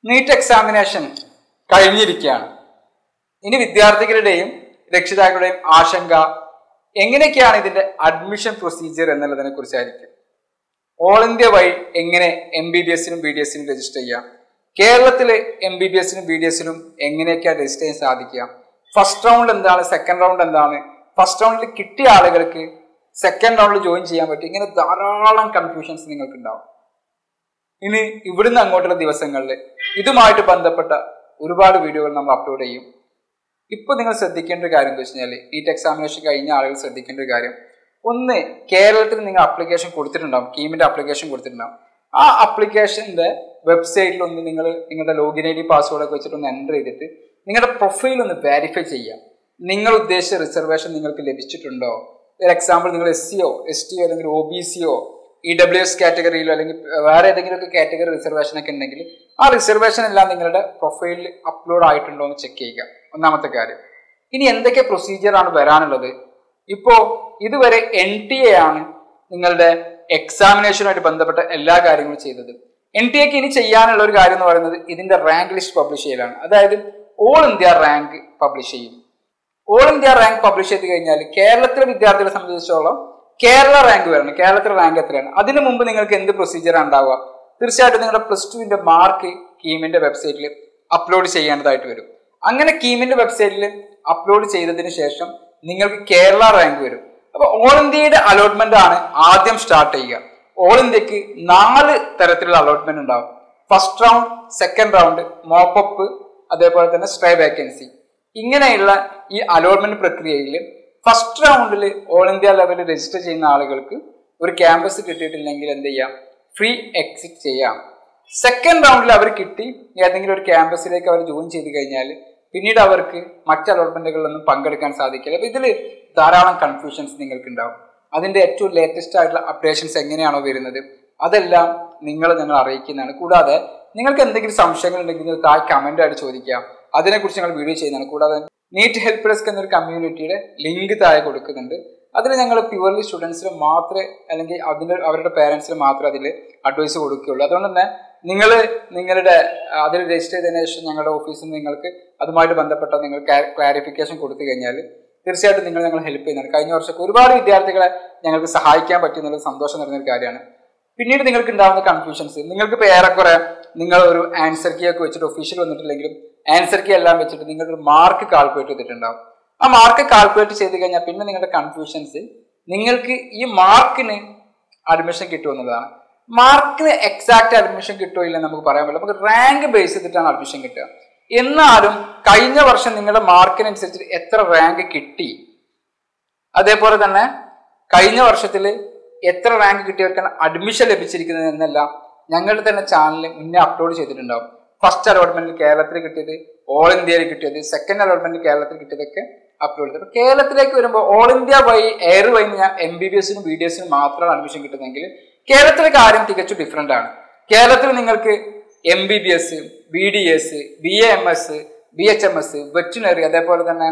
NEET examination കഴിഞ്ഞിരിക്കുകയാണ് ഇനി വിദ്യാർത്ഥികളുടെയും രക്ഷിതാക്കളുടെയും ആശങ്ക എങ്ങനെയൊക്കെയാണ് ഇതിന്റെ അഡ്മിഷൻ പ്രൊസീജിയർ എന്നുള്ളതിനെ കുറിച്ചായിരിക്കും ഓൾ ഇന്ത്യ വഴി എങ്ങനെ എം ബി ബി എസിനും ബി ഡി എസിനും രജിസ്റ്റർ ചെയ്യാം കേരളത്തിലെ എം ബി ബി എസിനും ബി ഡി എസിനും എങ്ങനെയൊക്കെയാണ് രജിസ്റ്റർ ചെയ്യാൻ സാധിക്കുക ഫസ്റ്റ് റൗണ്ട് എന്താണ് സെക്കൻഡ് റൗണ്ട് എന്താണ് ഫസ്റ്റ് റൗണ്ടിൽ കിട്ടിയ ആളുകൾക്ക് സെക്കൻഡ് റൗണ്ടിൽ ജോയിൻ ചെയ്യാൻ പറ്റും ഇങ്ങനെ ധാരാളം കൺഫ്യൂഷൻസ് നിങ്ങൾക്ക് ഉണ്ടാവും ഇനി ഇവിടുന്ന് അങ്ങോട്ടുള്ള ദിവസങ്ങളിൽ ഇതുമായിട്ട് ബന്ധപ്പെട്ട ഒരുപാട് വീഡിയോകൾ നമ്മൾ അപ്ലോഡ് ചെയ്യും ഇപ്പൊ നിങ്ങൾ ശ്രദ്ധിക്കേണ്ട ഒരു കാര്യം എന്താ വെച്ച് കഴിഞ്ഞാൽ നീറ്റ് എക്സാമിനേഷൻ കഴിഞ്ഞ ആളുകൾ ശ്രദ്ധിക്കേണ്ട ഒരു കാര്യം ഒന്ന് കേരളത്തിൽ നിങ്ങൾ അപ്ലിക്കേഷൻ കൊടുത്തിട്ടുണ്ടാവും കീമിന്റെ അപ്ലിക്കേഷൻ കൊടുത്തിട്ടുണ്ടാവും ആ അപ്ലിക്കേഷന്റെ വെബ്സൈറ്റിൽ ഒന്ന് നിങ്ങൾ നിങ്ങളുടെ ലോഗിൻ ഐ ഡി പാസ്വേഡ് ഒക്കെ വെച്ചിട്ട് ഒന്ന് എൻ്റർ ചെയ്തിട്ട് നിങ്ങളുടെ പ്രൊഫൈൽ ഒന്ന് വെരിഫൈ ചെയ്യാം നിങ്ങൾ ഉദ്ദേശിച്ച റിസർവേഷൻ നിങ്ങൾക്ക് ലഭിച്ചിട്ടുണ്ടോ ഫോർ എക്സാമ്പിൾ നിങ്ങൾ എസ് സിയോ എസ് ടിയോ അല്ലെങ്കിൽ ഒ ബി സിയോ ഇ ഡബ്ല്യു എസ് കാറ്റഗറിയിലോ അല്ലെങ്കിൽ വേറെ ഏതെങ്കിലുമൊക്കെ കാറ്റഗറി റിസർവേഷൻ ഒക്കെ ഉണ്ടെങ്കിൽ ആ റിസർവേഷൻ എല്ലാം നിങ്ങളുടെ പ്രൊഫൈലിൽ അപ്ലോഡ് ആയിട്ടുണ്ടോ എന്ന് ചെക്ക് ചെയ്യുക ഒന്നാമത്തെ കാര്യം ഇനി എന്തൊക്കെ പ്രൊസീജിയർ ആണ് വരാനുള്ളത് ഇപ്പോ ഇതുവരെ എൻ ടി എ ആണ് നിങ്ങളുടെ എക്സാമിനേഷനുമായിട്ട് ബന്ധപ്പെട്ട എല്ലാ കാര്യങ്ങളും ചെയ്തത് എൻ ടി എക്ക് ഇനി ചെയ്യാനുള്ള ഒരു കാര്യം എന്ന് പറയുന്നത് ഇതിന്റെ റാങ്ക് ലിസ്റ്റ് പബ്ലിഷ് ചെയ്യലാണ് അതായത് ഓൾ ഇന്ത്യ റാങ്ക് പബ്ലിഷ് ചെയ്യും ഓൾ ഇന്ത്യ റാങ്ക് പബ്ലിഷ് ചെയ്ത് കഴിഞ്ഞാൽ കേരളത്തിലെ വിദ്യാർത്ഥികളെ സംബന്ധിച്ചിടത്തോളം കേരള റാങ്ക് വരണം കേരളത്തിലെ റാങ്ക് എത്രയാണ് അതിനു മുമ്പ് നിങ്ങൾക്ക് എന്ത് പ്രൊസീജിയറാണ് ഉണ്ടാവുക തീർച്ചയായിട്ടും നിങ്ങളുടെ പ്ലസ് ടുവിന്റെ മാർക്ക് കീമിന്റെ വെബ്സൈറ്റിൽ അപ്ലോഡ് ചെയ്യേണ്ടതായിട്ട് വരും അങ്ങനെ കീമിന്റെ വെബ്സൈറ്റിൽ അപ്ലോഡ് ചെയ്തതിന് ശേഷം നിങ്ങൾക്ക് കേരള റാങ്ക് വരും അപ്പൊ ഓൾ ഇന്ത്യയുടെ അലോട്ട്മെന്റ് ആണ് ആദ്യം സ്റ്റാർട്ട് ചെയ്യുക ഓൾ ഇന്ത്യക്ക് നാല് തരത്തിലുള്ള അലോട്ട്മെന്റ് ഉണ്ടാവും first round second round mop up അതേപോലെ തന്നെ സ്ട്രേ വേക്കൻസി ഇങ്ങനെയുള്ള ഈ അലോട്ട്മെന്റ് പ്രക്രിയയിൽ ഫസ്റ്റ് റൗണ്ടിൽ ഓൾ ഇന്ത്യ ലെവലിൽ രജിസ്റ്റർ ചെയ്യുന്ന ആളുകൾക്ക് ഒരു ക്യാമ്പസ് കിട്ടിയിട്ടില്ലെങ്കിൽ എന്ത് ചെയ്യാം ഫ്രീ എക്സിറ്റ് ചെയ്യാം സെക്കൻഡ് റൗണ്ടിൽ അവർ കിട്ടി ഏതെങ്കിലും ഒരു ക്യാമ്പസിലേക്ക് അവർ ജോയിൻ ചെയ്ത് കഴിഞ്ഞാൽ പിന്നീട് അവർക്ക് മറ്റ് അലോട്ട്മെന്റുകളിലൊന്നും പങ്കെടുക്കാൻ സാധിക്കില്ല അപ്പൊ ഇതിൽ ധാരാളം കൺഫ്യൂഷൻസ് നിങ്ങൾക്ക് ഉണ്ടാവും അതിന്റെ ഏറ്റവും ലേറ്റസ്റ്റ് ആയിട്ടുള്ള അപ്ഡേഷൻസ് എങ്ങനെയാണോ വരുന്നത് അതെല്ലാം നിങ്ങൾ ഞങ്ങൾ അറിയിക്കുന്നതാണ് കൂടാതെ നിങ്ങൾക്ക് എന്തെങ്കിലും സംശയങ്ങൾ ഉണ്ടെങ്കിൽ നിങ്ങൾ താഴെ കമന്റ് ആയിട്ട് ചോദിക്കാം അതിനെക്കുറിച്ച് ഞങ്ങൾ വീഡിയോ ചെയ്യുന്നതാണ് കൂടാതെ നീറ്റ് ഹെൽപ്പ് ഡെസ്ക് എന്നൊരു കമ്മ്യൂണിറ്റിയുടെ ലിങ്ക് താഴെ കൊടുക്കുന്നുണ്ട് അതിൽ ഞങ്ങൾ പ്യുവർലി സ്റ്റുഡൻസിന് മാത്രമേ അല്ലെങ്കിൽ അതിൻ്റെ അവരുടെ പേരൻസിന് മാത്രമേ അതിൽ അഡ്വൈസ് കൊടുക്കുകയുള്ളൂ അതുകൊണ്ട് തന്നെ നിങ്ങൾ നിങ്ങളുടെ അതിൽ രജിസ്റ്റർ ചെയ്തതിനു ശേഷം ഞങ്ങളുടെ ഓഫീസിൽ നിന്ന് നിങ്ങൾക്ക് അതുമായിട്ട് ബന്ധപ്പെട്ട നിങ്ങൾ ക്ലാരിഫിക്കേഷൻ കൊടുത്തു കഴിഞ്ഞാൽ തീർച്ചയായിട്ടും നിങ്ങൾ ഞങ്ങൾ ഹെൽപ്പ് ചെയ്യുന്നതാണ് കഴിഞ്ഞ വർഷമൊക്കെ ഒരുപാട് വിദ്യാർത്ഥികളെ ഞങ്ങൾക്ക് സഹായിക്കാൻ പറ്റുന്നുള്ള സന്തോഷം നിറഞ്ഞൊരു കാര്യമാണ് പിന്നീട് നിങ്ങൾക്ക് ഉണ്ടാകുന്ന കൺഫ്യൂഷൻസ് നിങ്ങൾക്ക് ഇപ്പോൾ ഏറെക്കുറെ നിങ്ങൾ ഒരു ആൻസർ കീ ഒക്കെ വെച്ചിട്ട് ഒഫീഷ്യൽ വന്നിട്ടില്ലെങ്കിലും ആൻസർ കീ എല്ലാം വെച്ചിട്ട് നിങ്ങളുടെ ഒരു മാർക്ക് കാൽക്കുലേറ്റ് ചെയ്തിട്ടുണ്ടാവും ആ മാർക്ക് കാൽക്കുലേറ്റ് ചെയ്ത് കഴിഞ്ഞാൽ പിന്നെ നിങ്ങളുടെ കൺഫ്യൂഷൻസ് നിങ്ങൾക്ക് ഈ മാർക്കിന് അഡ്മിഷൻ കിട്ടുമെന്നുള്ളതാണ് മാർക്കിന് എക്സാക്ട് അഡ്മിഷൻ കിട്ടുമോ ഇല്ലെന്ന് നമുക്ക് പറയാൻ പറ്റില്ല നമുക്ക് റാങ്ക് ബേസ് ചെയ്തിട്ടാണ് അഡ്മിഷൻ കിട്ടുക എന്നാലും കഴിഞ്ഞ വർഷം നിങ്ങളുടെ മാർക്കിനനുസരിച്ച് എത്ര റാങ്ക് കിട്ടി അതേപോലെ തന്നെ കഴിഞ്ഞ വർഷത്തിൽ എത്ര റാങ്ക് കിട്ടിയവർക്കാണ് അഡ്മിഷൻ ലഭിച്ചിരിക്കുന്നത് എന്നെല്ലാം ഞങ്ങളുടെ തന്നെ ചാനലിൽ മുന്നേ അപ്ലോഡ് ചെയ്തിട്ടുണ്ടാവും ഫസ്റ്റ് അലോട്ട്മെന്റിൽ കേരളത്തിൽ കിട്ടിയത് ഓൾ ഇന്ത്യയിൽ കിട്ടിയത് സെക്കൻഡ് അലോട്ട്മെന്റിൽ കേരളത്തിൽ കിട്ടിയതൊക്കെ അപ്ലോഡ് ചെയ്തത് കേരളത്തിലേക്ക് വരുമ്പോൾ ഓൾ ഇന്ത്യ വഴി എയർ വഴി ഞാൻ എം ബി ബി എസിനും ബി ഡി എസിനും മാത്രമാണ് അഡ്മിഷൻ കിട്ടുന്നതെങ്കിൽ കേരളത്തിലെ കാര്യം തികച്ചും ഡിഫറെന്റ് ആണ് കേരളത്തിൽ നിങ്ങൾക്ക് M B B S B D S B A M S B H M S veterinary അതേപോലെ തന്നെ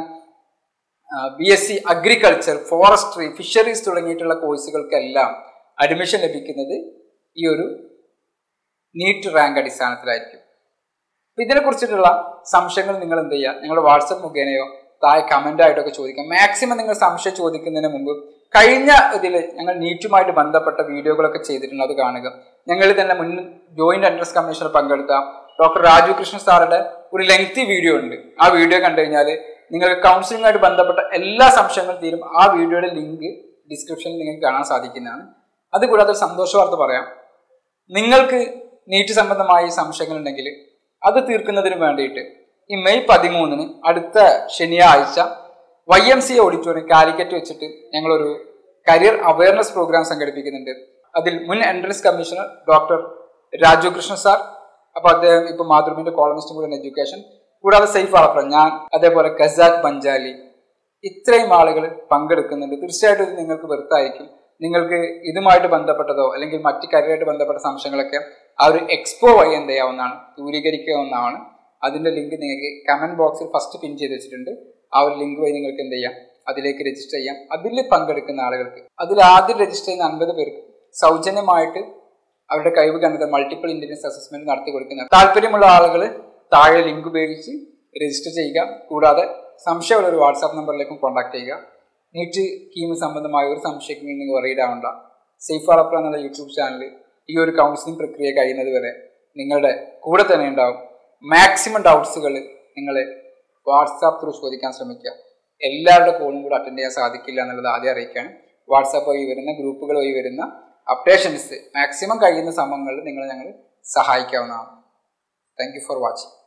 B S C agriculture forestry fisheries തുടങ്ങിയിട്ടുള്ള കോഴ്സുകൾക്കെല്ലാം അഡ്മിഷൻ ലഭിക്കുന്നത് ഈ ഒരു നീറ്റ് റാങ്ക് അടിസ്ഥാനത്തിലായിരിക്കും അപ്പൊ ഇതിനെക്കുറിച്ചിട്ടുള്ള സംശയങ്ങൾ നിങ്ങൾ എന്ത് ചെയ്യുക നിങ്ങളുടെ വാട്സപ്പ് മുഖേനയോ താഴെ കമന്റ് ആയിട്ടൊക്കെ ചോദിക്കാം മാക്സിമം നിങ്ങൾ സംശയം ചോദിക്കുന്നതിന് മുമ്പ് കഴിഞ്ഞ ഇതിൽ ഞങ്ങൾ നീറ്റുമായിട്ട് ബന്ധപ്പെട്ട വീഡിയോകളൊക്കെ ചെയ്തിട്ടുണ്ട് അത് കാണുക ഞങ്ങൾ തന്നെ മുൻ ജോയിന്റ് എൻട്രൻസ് കമ്മീഷനിൽ പങ്കെടുത്ത ഡോക്ടർ രാജു കൃഷ്ണൻ സാറുടെ ഒരു ലെങ്തി വീഡിയോ ഉണ്ട് ആ വീഡിയോ കണ്ടു കഴിഞ്ഞാൽ നിങ്ങൾക്ക് കൗൺസിലിംഗുമായിട്ട് ബന്ധപ്പെട്ട എല്ലാ സംശയങ്ങളും തീരും ആ വീഡിയോയുടെ ലിങ്ക് ഡിസ്ക്രിപ്ഷനിൽ നിങ്ങൾക്ക് കാണാൻ സാധിക്കുന്നതാണ് അതുകൂടാതെ ഒരു സന്തോഷ വാർത്ത പറയാം നിങ്ങൾക്ക് നീറ്റ് സംബന്ധമായ സംശയങ്ങൾ ഉണ്ടെങ്കിൽ അത് തീർക്കുന്നതിന് വേണ്ടിയിട്ട് ഈ മെയ് പതിമൂന്നിന് അടുത്ത ശനിയാഴ്ച Y M C auditorium Calicut വെച്ചിട്ട് ഞങ്ങളൊരു കരിയർ അവയർനെസ് പ്രോഗ്രാം സംഘടിപ്പിക്കുന്നുണ്ട് അതിൽ മുൻ entrance commissioner doctor Raju Krishna sir അപ്പൊ അദ്ദേഹം ഇപ്പൊ മാതൃഭൂമിന്റെ കോളമിസ്റ്റും കൂടെ എഡ്യൂക്കേഷൻ കൂടാതെ സൈഫ് ആളപ്പുറം ഞാൻ അതേപോലെ ഖസാഖ് പഞ്ചാലി ഇത്രയും ആളുകൾ പങ്കെടുക്കുന്നുണ്ട് തീർച്ചയായിട്ടും ഇത് നിങ്ങൾക്ക് വെറുത്തായിരിക്കും നിങ്ങൾക്ക് ഇതുമായിട്ട് ബന്ധപ്പെട്ടതോ അല്ലെങ്കിൽ മറ്റ് കരിയറായിട്ട് ബന്ധപ്പെട്ട സംശയങ്ങളൊക്കെ ആ ഒരു എക്സ്പോ വഴി എന്ത് ചെയ്യാവുന്നതാണ് ദൂരീകരിക്കാവുന്നതാണ് അതിന്റെ ലിങ്ക് നിങ്ങൾക്ക് കമന്റ് ബോക്സിൽ ഫസ്റ്റ് പിൻ ചെയ്ത് വെച്ചിട്ടുണ്ട് ആ ഒരു ലിങ്ക് വഴി നിങ്ങൾക്ക് എന്ത് ചെയ്യാം അതിലേക്ക് രജിസ്റ്റർ ചെയ്യാം അതിൽ പങ്കെടുക്കുന്ന ആളുകൾക്ക് അതിൽ ആദ്യം രജിസ്റ്റർ ചെയ്യുന്ന അൻപത് പേർക്ക് സൗജന്യമായിട്ട് അവരുടെ കഴിവ് കണ്ടെത്താൻ മൾട്ടിപ്പിൾ ഇന്റലിജൻസ് അസസ്മെന്റ് നടത്തി കൊടുക്കുന്ന താല്പര്യമുള്ള ആളുകൾ താഴെ ലിങ്ക് ഉപയോഗിച്ച് രജിസ്റ്റർ ചെയ്യുക കൂടാതെ സംശയമുള്ള ഒരു വാട്സാപ്പ് നമ്പറിലേക്കും കോൺടാക്ട് ചെയ്യുക നീറ്റ് കീം സംബന്ധമായ ഒരു സംശയത്തിൽ നിങ്ങൾ വറീഡ് ആവണ്ട സേഫ് അളപ്പുറ എന്നുള്ള യൂട്യൂബ് ചാനൽ ഈ ഒരു കൗൺസിലിംഗ് പ്രക്രിയ കഴിയുന്നത് വരെ നിങ്ങളുടെ കൂടെ തന്നെ ഉണ്ടാവും മാക്സിമം ഡൗട്ട്സുകൾ നിങ്ങൾ വാട്സാപ്പ് ത്രൂ ചോദിക്കാൻ ശ്രമിക്കുക എല്ലാവരുടെ കോളും കൂടെ അറ്റൻഡ് ചെയ്യാൻ സാധിക്കില്ല എന്നുള്ളത് ആദ്യം അറിയിക്കുകയാണ് വാട്സാപ്പ് വഴി വരുന്ന ഗ്രൂപ്പുകൾ വഴി വരുന്ന അപ്ഡേഷൻസ് മാക്സിമം കഴിയുന്ന സമയങ്ങളിൽ നിങ്ങൾ ഞങ്ങൾ സഹായിക്കാവുന്നതാണ് താങ്ക് യു ഫോർ വാച്ചിങ്